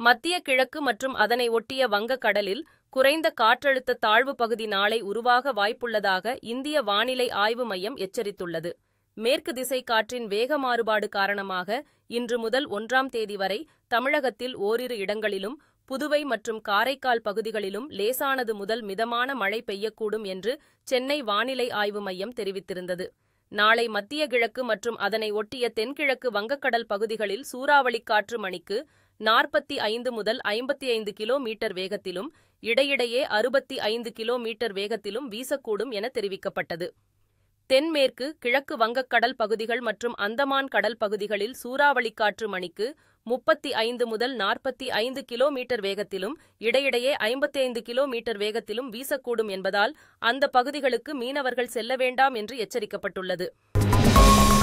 மத்திய கிழக்கு மற்றும் அதனை ஒட்டிய வங்கக் கடலில் குறைந்த காற்றழுத்த தாழ்வு பகுதி நாளை உருவாக வாய்ப்புள்ளதாக இந்திய வானிலை ஆய்வு மையம் எச்சரித்துள்ளது. மேற்கு திசை காற்றின் வேக மாறுபாடு காரணமாக இன்று முதல் ஒன்றாம் தேதி வரை தமிழகத்தில் ஓரிரு இடங்களிலும், புதுவை மற்றும் காரைக்கால் பகுதிகளிலும் லேசானது முதல் மிதமான மழை பெய்யக்கூடும் என்று சென்னை வானிலை ஆய்வு மையம் தெரிவித்திருந்தது. நாளை மத்திய கிழக்கு மற்றும் அதனை ஒட்டிய தென்கிழக்கு வங்கக்கடல் பகுதிகளில் சூறாவளிக் காற்று மணிக்கு நாற்பத்தி ஐந்து முதல் ஐம்பத்தி ஐந்து கிலோ மீட்டர் வேகத்திலும், இடையிடையே அறுபத்தி ஐந்து கிலோ மீட்டர் வேகத்திலும் வீசக்கூடும் என தெரிவிக்கப்பட்டது. தென்மேற்கு, கிழக்கு வங்கக்கடல் பகுதிகள் மற்றும் அந்தமான் கடல் பகுதிகளில் சூறாவளிக் காற்று மணிக்கு முப்பத்தி ஐந்து முதல் நாற்பத்தி ஐந்து கிலோ மீட்டர் வேகத்திலும், இடையிடையே ஐம்பத்தைந்து கிலோ மீட்டர் வேகத்திலும் வீசக்கூடும் என்பதால் அந்த பகுதிகளுக்கு மீனவர்கள் செல்ல வேண்டாம் என்று எச்சரிக்கப்பட்டுள்ளது.